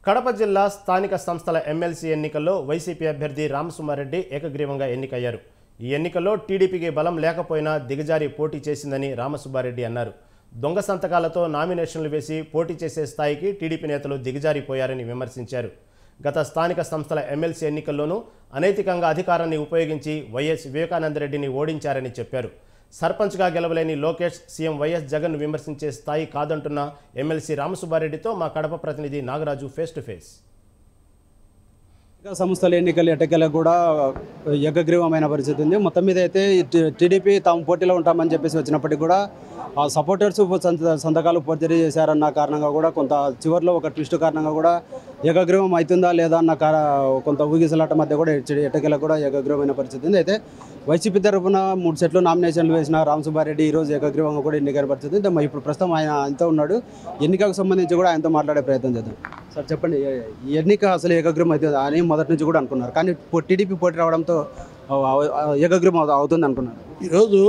కడప జిల్లా స్థానిక సంస్థల ఎమ్మెల్సీ ఎన్నికల్లో వైసీపీ అభ్యర్థి రామసుమారెడ్డి ఏకగ్రీవంగా ఎన్నికయ్యారు ఈ ఎన్నికల్లో టీడీపీకి బలం లేకపోయినా దిగజారి పోటీ చేసిందని రామసుబ్బారెడ్డి అన్నారు దొంగ సంతకాలతో నామినేషన్లు వేసి పోటీ చేసే స్థాయికి టీడీపీ నేతలు దిగజారిపోయారని విమర్శించారు గత స్థానిక సంస్థల ఎమ్మెల్సీ ఎన్నికల్లోనూ అనైతికంగా అధికారాన్ని ఉపయోగించి వైఎస్ వివేకానందరెడ్డిని ఓడించారని చెప్పారు సర్పంచ్గా గెలవలేని లోకేష్ సీఎం వైఎస్ జగన్ విమర్శించే స్థాయి కాదంటున్న ఎమ్మెల్సీ రామసుబ్బారెడ్డితో మా కడప ప్రతినిధి నాగరాజు ఫేస్ టు ఫేస్ స్థానిక సంస్థల ఎన్నికల ఎటకెలకు కూడా ఏకగ్రీవమైన పరిస్థితి ఉంది మొత్తం మీద అయితే టి- టీడీపీ తాము పోటీలో ఉంటామని చెప్పేసి వచ్చినప్పటికీ కూడా ఆ సపోర్టర్స్ సంత- సంతకాలు పోర్జరీ చేశారన్న కారణంగా కూడా కొంత చివరిలో ఒక ట్విస్ట్ కారణంగా కూడా ఏకగ్రీవం అవుతుందా లేదా అన్న కార కొంత ఊగిసలాట మధ్య కూడా ఎట- ఎటకెలకు కూడా ఏకగ్రీవమైన పరిస్థితి ఉంది అయితే వైసీపీ తరఫున మూడు సెట్లు నామినేషన్లు వేసిన రామ్ సుబ్బారెడ్డి ఈ రోజు ఏకగ్రీవంగా కూడా ఎన్నికైన పరిస్థితి ఉంది మరి ఇప్పుడు ప్రస్తుతం ఆయన ఆయనతో ఉన్నాడు ఎన్నికకు సంబంధించి కూడా ఆయనతో మాట్లాడే ప్రయత్నం చేద్దాం సార్ చెప్పండి ఏ- ఈ ఎన్నిక అసలు ఏకగ్రీవం అవుతుంది అని మొదటి నుంచి కూడా అనుకున్నారు కానీ పో- టీడీపీ పోటీ రావడంతో ఆ, ఆ, ఏకగ్రీవం అవు- అవుతుంది అనుకున్నారు ఈరోజు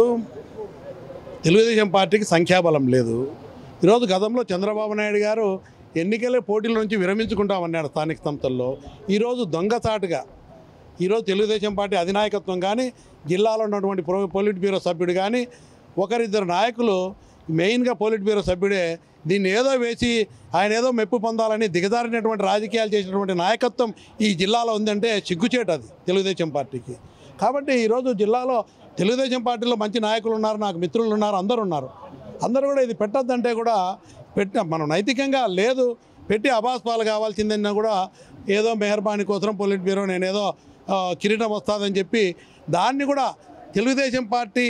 తెలుగుదేశం పార్టీకి సంఖ్యాబలం లేదు ఈరోజు గతంలో చంద్రబాబు నాయుడు గారు ఎన్నికల పోటీల నుంచి విరమించుకుంటామన్నాడు స్థానిక సంస్థల్లో ఈరోజు దొంగసాటుగా ఈరోజు తెలుగుదేశం పార్టీ అధినాయకత్వం కానీ జిల్లాలో ఉన్నటువంటి ప్రో పోలిట్ బ్యూరో సభ్యుడు కానీ ఒకరిద్దరు నాయకులు మెయిన్గా పోలిట్ బ్యూరో సభ్యుడే దీన్ని ఏదో వేసి ఆయన ఏదో మెప్పు పొందాలని దిగజారినటువంటి రాజకీయాలు చేసినటువంటి నాయకత్వం ఈ జిల్లాలో ఉందంటే సిగ్గుచేటు అది తెలుగుదేశం పార్టీకి కాబట్టి ఈరోజు జిల్లాలో తెలుగుదేశం పార్టీలో మంచి నాయకులు ఉన్నారు నాకు మిత్రులు ఉన్నారు అందరూ ఉన్నారు అందరూ కూడా ఇది పెట్టొద్దంటే కూడా పెట్ట మనం నైతికంగా లేదు పెట్టి అబాస్పాలు కావాల్సిందన్నా కూడా ఏదో మెహర్బానీ కోసం పొలిట్ బ్యూరో నేనేదో ఆ, కిరీటం వస్తుందని చెప్పి దాన్ని కూడా తెలుగుదేశం పార్టీ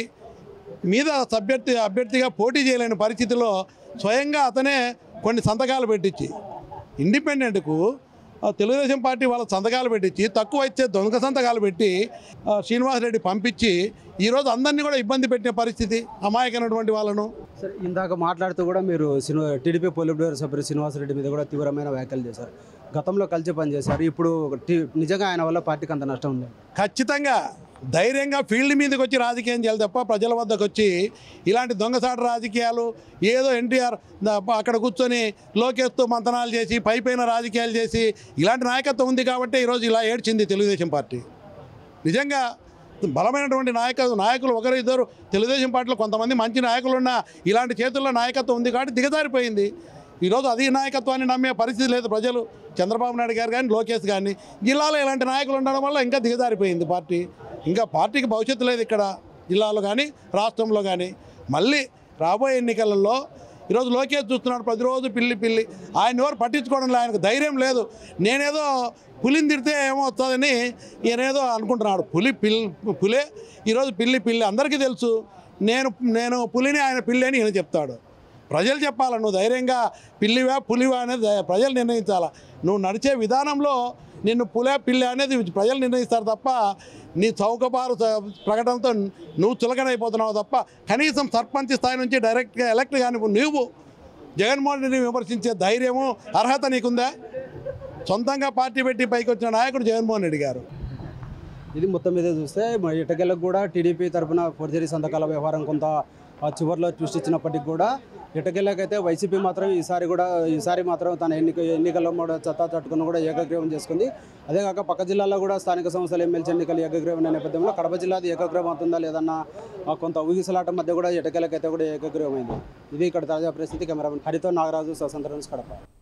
మీద అభ్యర్థి అభ్యర్థిగా పోటీ చేయలేని పరిస్థితిలో స్వయంగా అతనే కొన్ని సంతకాలు పెట్టించి ఇండిపెండెంట్కు ఆ, తెలుగుదేశం పార్టీ వాళ్ళ సంతకాలు పెట్టించి తక్కువ ఇచ్చే దొంగ సంతకాలు పెట్టి ఆ, శ్రీనివాసరెడ్డి పంపించి ఈరోజు అందరినీ కూడా ఇబ్బంది పెట్టిన పరిస్థితి అమాయకమైనటువంటి వాళ్ళను సరే ఇందాక మాట్లాడుతూ కూడా మీరు సినిమా టీడీపీ పోలిట్ బ్యూరో సభ్యుడు శ్రీనివాసరెడ్డి మీద కూడా తీవ్రమైన వ్యాఖ్యలు చేశారు గతంలో కలిసి పనిచేశారు ఇప్పుడు టీ- నిజంగా ఆయన వల్ల పార్టీకి అంత నష్టం ఉంది ఖచ్చితంగా ధైర్యంగా ఫీల్డ్ మీదకి వచ్చి రాజకీయం చేయాలి తప్ప ప్రజల వద్దకు వచ్చి ఇలాంటి దొంగసాటు రాజకీయాలు ఏదో ఎన్టీఆర్ అక్కడ కూర్చొని లోకేష్తో మంతనాలు చేసి పై పైన రాజకీయాలు చేసి ఇలాంటి నాయకత్వం ఉంది కాబట్టి ఈరోజు ఇలా ఏడ్చింది తెలుగుదేశం పార్టీ నిజంగా బలమైనటువంటి నాయక నాయకులు ఒకరు ఇద్దరు తెలుగుదేశం పార్టీలో కొంతమంది మంచి నాయకులు ఉన్న ఇలాంటి చేతుల్లో నాయకత్వం ఉంది కాబట్టి దిగజారిపోయింది ఈరోజు అది నాయకత్వాన్ని నమ్మే పరిస్థితి లేదు ప్రజలు చంద్రబాబు నాయుడు గారు కానీ లోకేష్ కానీ జిల్లాలో ఇలాంటి నాయకులు ఉండడం వల్ల ఇంకా దిగజారిపోయింది పార్టీ ఇంకా పార్టీకి భవిష్యత్తు లేదు ఇక్కడ జిల్లాలో కానీ రాష్ట్రంలో కానీ మళ్ళీ రాబోయే ఎన్నికలలో ఈరోజు లోకేష్ చూస్తున్నాడు ప్రతిరోజు పిల్లి పిల్లి ఆయన ఎవరు పట్టించుకోవడం లేదు ఆయనకు ధైర్యం లేదు నేనేదో పులిని తిడితే ఏమో వస్తుందని ఈయనేదో అనుకుంటున్నాడు పులి పిల్ పులే ఈరోజు పిల్లి పిల్లి అందరికీ తెలుసు నేను నేను పులిని ఆయన పిల్లి అని ఈయన చెప్తాడు ప్రజలు చెప్పాలి నువ్వు ధైర్యంగా పిల్లివా పులివా అనేది ద- ప్రజలు నిర్ణయించాలా నువ్వు నడిచే విధానంలో నిన్ను పులే పిల్లి అనేది ప్రజలు నిర్ణయిస్తారు తప్ప నీ చౌకబారు చ- ప్రకటనతో నువ్వు చులకనైపోతున్నావు తప్ప కనీసం సర్పంచ్ స్థాయి నుంచి డైరెక్ట్గా ఎలక్ట్ కానీ నువ్వు జగన్మోహన్ రెడ్డిని విమర్శించే ధైర్యము అర్హత నీకుందా సొంతంగా పార్టీ పెట్టి పైకి వచ్చిన నాయకుడు జగన్మోహన్ రెడ్డి గారు ఇది మొత్తం మీద చూస్తే మరి ఇటకెలకు కూడా టీడీపీ తరఫున ఫోర్జరీ సంతకాల వ్యవహారం కొంత ఆ చివరిలో ట్విస్ట్ ఇచ్చినప్పటికీ కూడా ఇటకెళ్ళకైతే వైసీపీ మాత్రం ఈసారి కూడా ఈసారి మాత్రం తన ఎన్నిక ఎన్నికల్లో కూడా చత్తా చట్టుకుని కూడా ఏకగ్రీవం చేసుకుంది అదే కాక పక్క జిల్లాలో కూడా స్థానిక సంస్థల ఎమ్మెల్సీ ఎన్నికలు ఏకగ్రీవం అనే నేపథ్యంలో కడప జిల్లాది ఏకగ్రీవం అవుతుందా లేదన్న ఆ కొంత ఊగిసలాట మధ్య కూడా ఇటకెలకైతే కూడా ఏకగ్రీవం అయింది ఇది ఇక్కడ తాజా పరిస్థితి కెమెరామెన్ హరితో నాగరాజు స్వతంత్ర న్యూస్ కడప